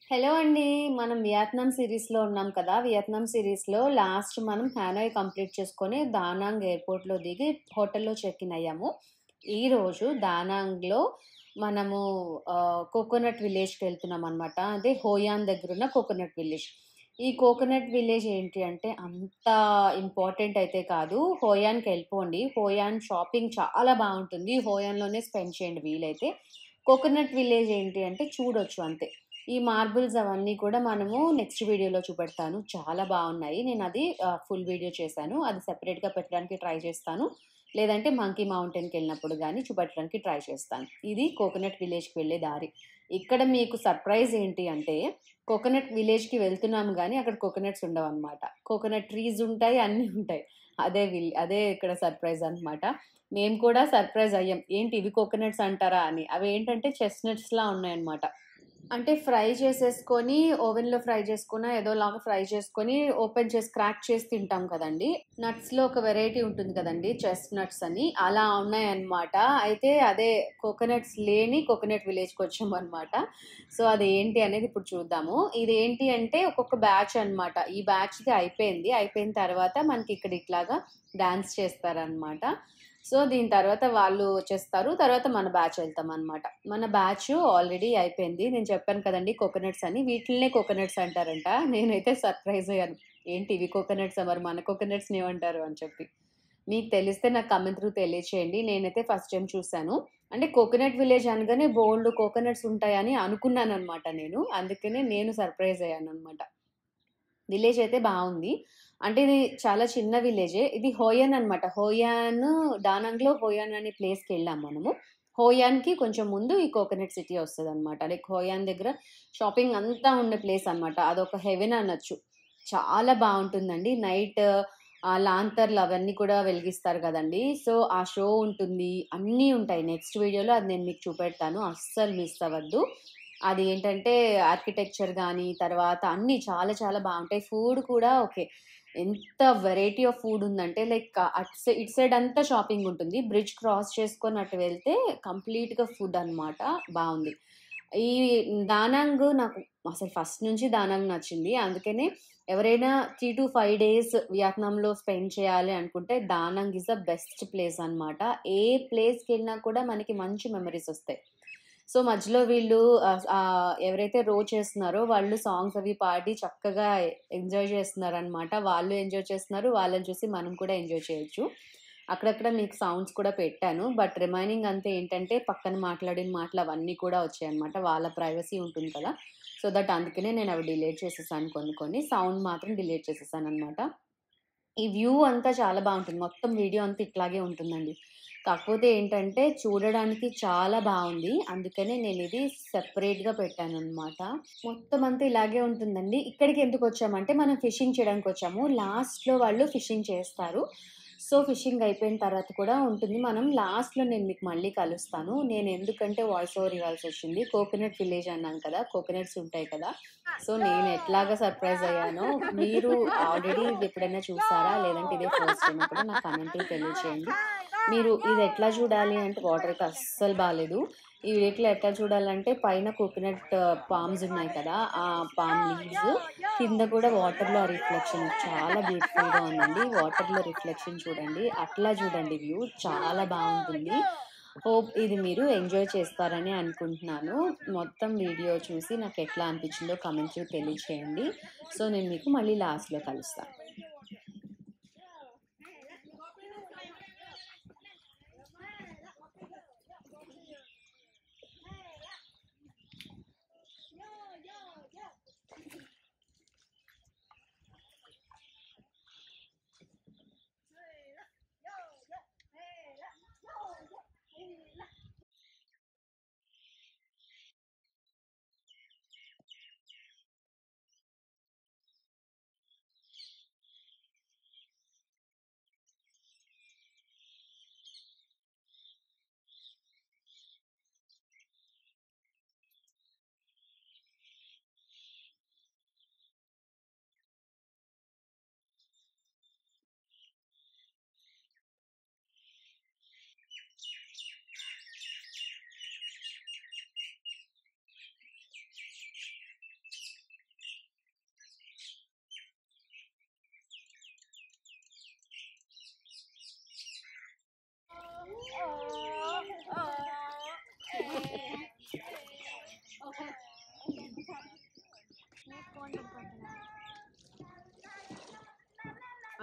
Hello అండి. మనం Vietnam సిరీస్‌లో ఉన్నాం కదా! వియత్నాం సిరీస్‌లో లాస్ట్ మనం హానోయ్ కంప్లీట్ చేసుకొని దానాంగ్ ఎయిర్‌పోర్ట్‌లో దిగి హోటల్‌లో చెక్ ఇన్ అయ్యాము. ఈరోజు దానాంగ్‌లో మనము ఆహ్, కోకోనట్ విలేజ్‌కెళ్తున్నామనమాట. అదే హోయాన్ దగ్గరున్న కోకోనట్ విలేజ్. ఈ కోకోనట్ విలేజ్ ఏంటి అంటే అంత ఇంపార్టెంట్ అయితే కాదు. హోయాన్‌కెళ్ళిపోండి. హోయాన్ షాపింగ్ చాలా బావుంటుంది. హోయాన్‌లోనే స్పెండ్ చేయండి వీలైతే. కోకోనట్ విలేజ్ ఏంటి అంటే చూడొచ్చు అంతే. ఈ మార్బుల్స్ అవన్నీ కూడా మనము నెక్స్ట్ వీడియోలో చూపెడతాను. చాలా బావున్నాయి. నేనది ఆహ్, ఫుల్ వీడియో చేశాను. అది సెపరేట్‌గా పెట్టడానికి ట్రై చేస్తాను. లేదంటే మంకీ మౌంటైన్‌కెళ్ళినప్పుడు గాని చూపెట్టడానికి ట్రై చేస్తాను. ఇది కోకోనట్ విలేజ్‌కి వెళ్ళే దారి. ఇక్కడ మీకు సర్ప్రైజ్ ఏంటి అంటే కోకోనట్ విలేజ్‌కి వెళ్తున్నాము గానీ అక్కడ కోకోనట్స్ ఉండవనమాట. కోకోనట్ ట్రీస్ ఉంటాయి. అన్నీ ఉంటాయి. అదే విల్ అదే ఇక్కడ సర్ప్రైజ్ అనమాట. మేము కూడా సర్ప్రైజ్ అయ్యాం. ఏంటి ఇవి కోకోనట్స్ అంటారా అని. అవేంటంటే చెస్ట్‌నట్స్‌లా ఉన్నాయన్నమాట. అంటే ఫ్రై చేసేసుకొని ఓవెన్‌లో ఫ్రై చేసుకున్న ఏదోలాగా ఫ్రై చేసుకొని ఓపెన్ చేసి క్రాక్ చేసి తింటాం కదండీ! నట్స్‌లో ఒక వెరైటీ ఉంటుంది కదండీ! చెస్ట్‌నట్స్ అని. అలా ఉన్నాయన్నమాట. అయితే అదే కోకోనట్స్ లేని కోకోనట్ విలేజ్‌కొచ్చామనమాట. సో, అది ఏంటి అనేది ఇప్పుడు చూద్దాము. ఇదేంటి అంటే ఒక్కొక్క బ్యాచ్ అనమాట. ఈ బ్యాచ్‌ది అయిపోయింది. అయిపోయిన తర్వాత మనకి ఇక్కడ ఇట్లాగా డాన్స్ చేస్తారనమాట. సో, దీని తర్వాత వాళ్ళు వచ్చేస్తారు. తర్వాత మన బ్యాచ్ ఎళ్తామనమాట. మన బ్యాచ్ ఆల్రెడీ అయిపోయింది. నేను చెప్పాను కదండీ కోకోనట్స్ అని. వీటిల్నే కోకోనట్స్ అంటారంట. నేనైతే సర్ప్రైజ్ అయ్యాను. ఏంటి ఇవి కోకోనట్సా? మరి మన కోకోనట్స్‌ని ఏమంటారు అని చెప్పి. మీకు తెలిస్తే నాకు కామెంట్ త్రూ తెలియచేయండి. నేనైతే ఫస్ట్ టైమ్ చూసాను. అంటే కోకోనట్ విలేజ్ అనగానే బోలెడు కోకోనట్స్ ఉంటాయని అనుకున్నాననమాట నేను. అందుకనే నేను సర్ప్రైజ్ అయ్యాననమాట. విలేజ్ అయితే బావుంది. అంటే ఇది చాలా చిన్న విలేజే. ఇది హోయన్ అనమాట. హోయాన్ దానాంగ్‌లో హోయాన్ అనే ప్లేస్‌కెళ్ళాం మనము. హోయాన్‌కి కొంచెం ముందు ఈ కోకోనట్ సిటీ వస్తదనమాట. లైక్ హోయాన్ దగ్గర షాపింగ్ అంతా ఉండే ప్లేస్ అనమాట. అదొక హెవెన్ అనొచ్చు. చాలా బావుంటుందండి. నైట్ ఆహ్, లాంతర్లు అవన్నీ కూడా వెలిగిస్తారు గదండీ! సో, ఆ షో ఉంటుంది. అన్నీ ఉంటాయి. నెక్స్ట్ వీడియోలో అది నేను మీకు చూపెడతాను. అస్సలు మిస్ అవ్వద్దు. అది ఏంటంటే ఆర్కిటెక్చర్ గాని, తర్వాత అన్నీ చాలా చాలా బావుంటాయి. ఫుడ్ కూడా ఓకే. ఎంత వెరైటీ ఆఫ్ ఫుడ్ ఉందంటే లైక్ అటు సై ఇటు సైడ్ అంతా షాపింగ్ ఉంటుంది. బ్రిడ్జ్ క్రాస్ చేసుకొని అటు వెళ్తే కంప్లీట్‌గా ఫుడ్ అనమాట. బావుంది. ఈ దానాంగ్ నాకు అసలు ఫస్ట్ నుంచి దానాంగ్ నచ్చింది. అందుకనే ఎవరైనా 3-5 డేస్ వియత్నాంలో స్పెండ్ చేయాలి అనుకుంటే Da Nang is the best place అనమాట. ఏ ప్లేస్‌కెళ్ళినా కూడా మనకి మంచి మెమోరీస్ ఒస్తాయి. సో, మధ్యలో వీళ్ళు ఆహ్, ఆహ్, ఎవరైతే రో చేస్తున్నారో వాళ్ళు సాంగ్స్ అవి పాడి చక్కగా ఎంజాయ్ చేస్తున్నారనమాట. వాళ్ళు ఎంజాయ్ చేస్తున్నారు. వాళ్ళని చూసి మనం కూడా ఎంజాయ్ చేయొచ్చు. అక్కడక్కడ మీకు సౌండ్స్ కూడా పెట్టాను. బట్ రిమైనింగ్ అంతా ఏంటంటే పక్కన మాట్లాడిన మాటలు అవన్నీ కూడా వచ్చాయన్నమాట. వాళ్ళ ప్రైవసీ ఉంటుంది కదా! సో, దట్ అందుకనే నేను అవి డిలీట్ చేసేసాను కొన్ని కొన్ని. సౌండ్ మాత్రం డిలీట్ చేసేసాననమాట. ఈ వ్యూ అంతా చాలా బావుంటుంది. మొత్తం వీడియో అంతా ఇట్లాగే ఉంటుందండి. కాకపోతే ఏంటంటే చూడడానికి చాలా బావుంది. అందుకనే నేనిది సెపరేట్‌గా పెట్టాననమాట. మొత్తం అంతా ఇలాగే ఉంటుందండి. ఇక్కడికి ఎందుకొచ్చామంటే మనం ఫిషింగ్ చేయడానికొచ్చాము. లాస్ట్‌లో వాళ్ళు ఫిషింగ్ చేస్తారు. సో, ఫిషింగ్ అయిపోయిన తర్వాత కూడా ఉంటుంది. మనం లాస్ట్‌లో నేను మీకు మళ్ళీ కలుస్తాను. నేను ఎందుకంటే వాయిస్ ఓవర్ ఇవ్వాల్సొచ్చింది. కోకోనట్ విలేజ్ అన్నాను కదా! కోకోనట్స్ ఉంటాయి కదా! సో, నేను ఎట్లాగా సర్ప్రైజ్ అయ్యానో మీరు ఆల్రెడీ ఇది ఎప్పుడైనా చూసారా? లేదంటే ఇదే ఫస్ట్ టైమా కూడా నాకు కామెంట్‌లో తెలియచేయండి. మీరు ఇది ఎట్లా చూడాలి అంటే వాటర్ అయితే అస్సలు బాలేదు. ఈ వీటిలో ఎట్లా చూడాలంటే పైన కోకోనట్ పామ్స్ ఉన్నాయి కదా! ఆ పామ్ లీవ్స్ కింద కూడా వాటర్‌లో ఆ రిఫ్లెక్షన్ చాలా బ్యూటిఫుల్‌గా ఉందండి. వాటర్‌లో రిఫ్లెక్షన్ చూడండి. అట్లా చూడండి వ్యూ చాలా బావుంటుంది. హోప్ ఇది మీరు ఎంజాయ్ చేస్తారని అనుకుంటున్నాను. మొత్తం వీడియో చూసి నాకు ఎట్లా అనిపించిందో కామెంట్‌లో తెలియచేయండి. సో, నేను మీకు మళ్ళీ లాస్ట్‌లో కలుస్తాను.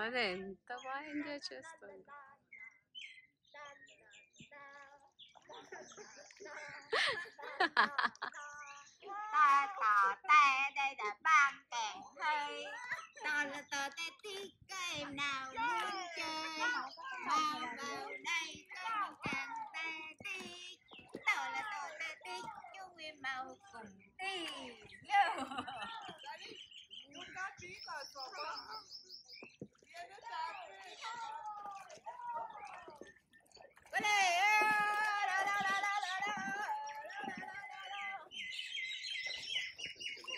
అదే ఎంత బాగా ఎంజాయ్ చేస్తుంది ta thọ ta đây là ban kèn hơi to là to ta tiếc các em nào muốn chơi bao vào đây có một chàng ta tiếc to là to ta tiếc chúng em mau cùng đi vô Qua đây, da, da, da, da, da, da, da, da, da, da.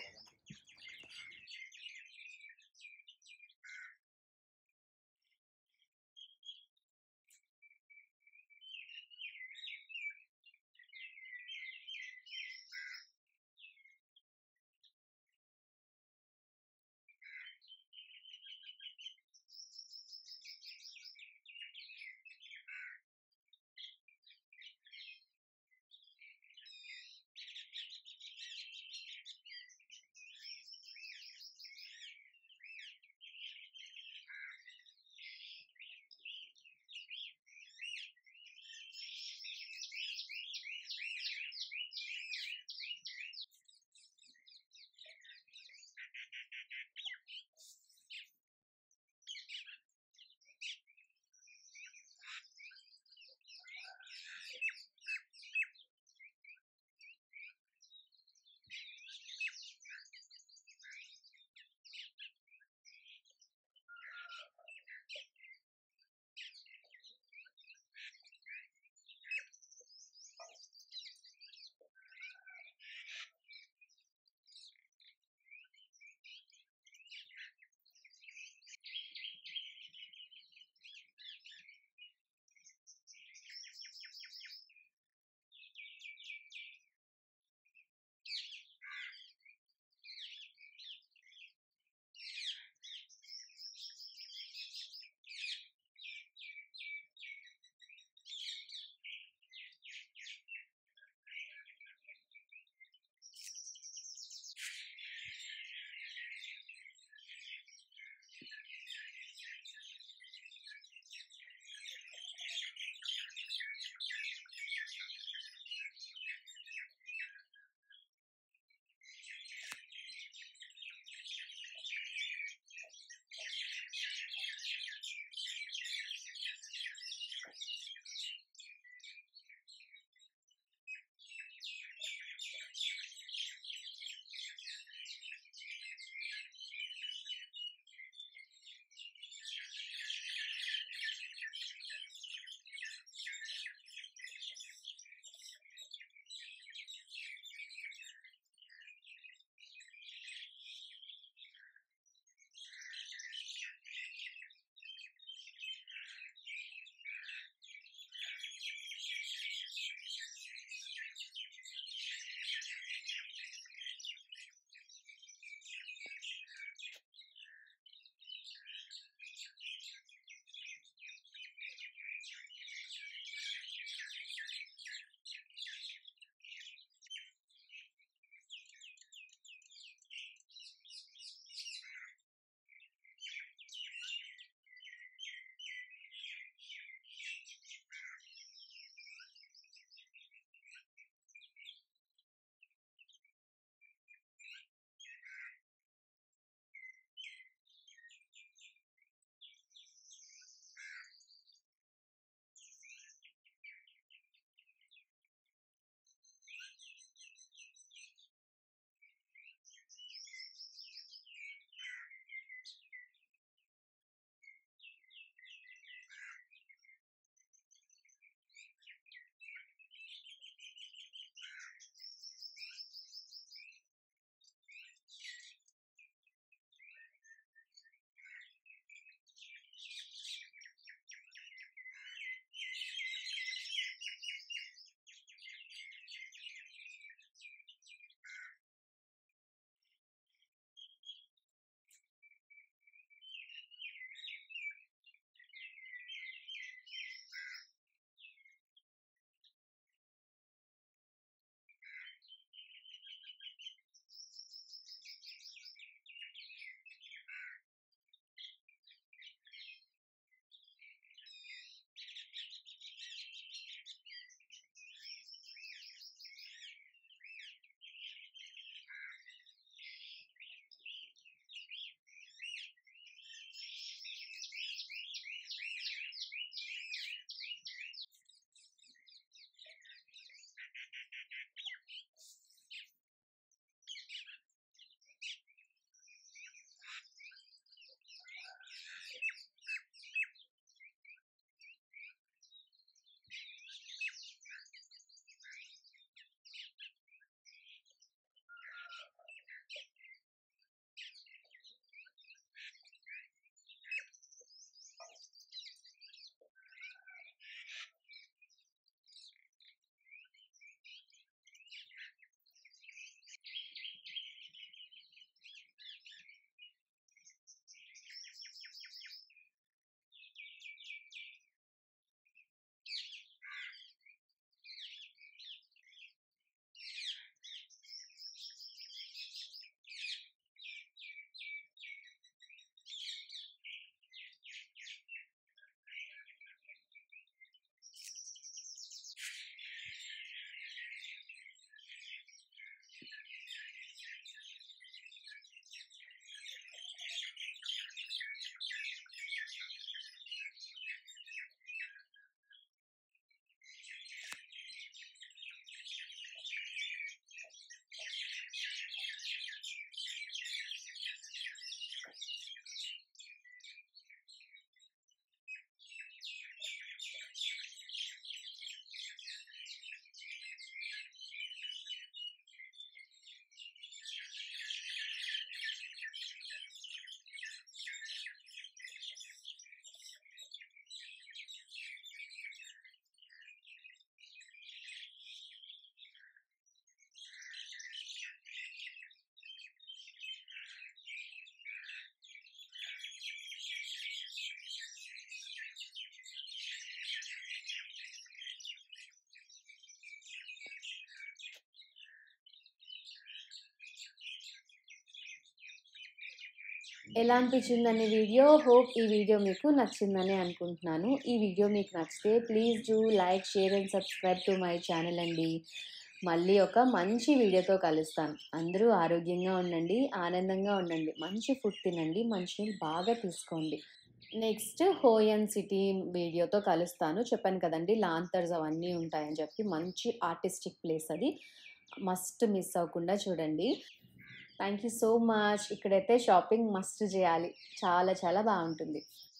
ఎలా అనిపించిందని video hope ఈ video మీకు నచ్చిందని అనుకుంటున్నాను ఈ video మీకు నచ్చితే please do like share and subscribe to my channel అండి మళ్ళీ ఒక మంచి వీడియోతో కలుస్తాను అందరూ ఆరోగ్యంగా ఉండండి ఆనందంగా ఉండండి మంచి ఫుడ్ తినండి మంచి బాగా తీసుకోండి నెక్స్ట్ హోయన్ సిటీ వీడియోతో కలుస్తాను చెప్పాను కదండి లాంతర్స్ అవన్నీ ఉంటాయని చెప్పి మంచి ఆర్టిస్టిక్ ప్లేస్ అది మస్ట్ మిస్ అవ్వకుండా చూడండి థ్యాంక్ యూ సో మచ్ ఇక్కడైతే షాపింగ్ మస్ట్ చేయాలి చాలా చాలా బాగుంటుంది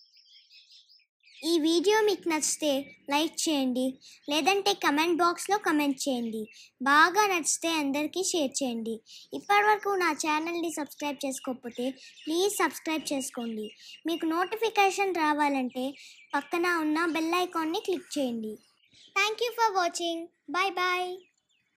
ఈ వీడియో మీకు నచ్చితే లైక్ చేయండి లేదంటే కమెంట్ బాక్స్లో కమెంట్ చేయండి బాగా నచ్చితే అందరికీ షేర్ చేయండి ఇప్పటివరకు నా ఛానల్ని సబ్స్క్రైబ్ చేసుకోకపోతే ప్లీజ్ సబ్స్క్రైబ్ చేసుకోండి మీకు నోటిఫికేషన్ రావాలంటే పక్కన ఉన్న బెల్ ఐకాన్ని క్లిక్ చేయండి thank you for watching bye bye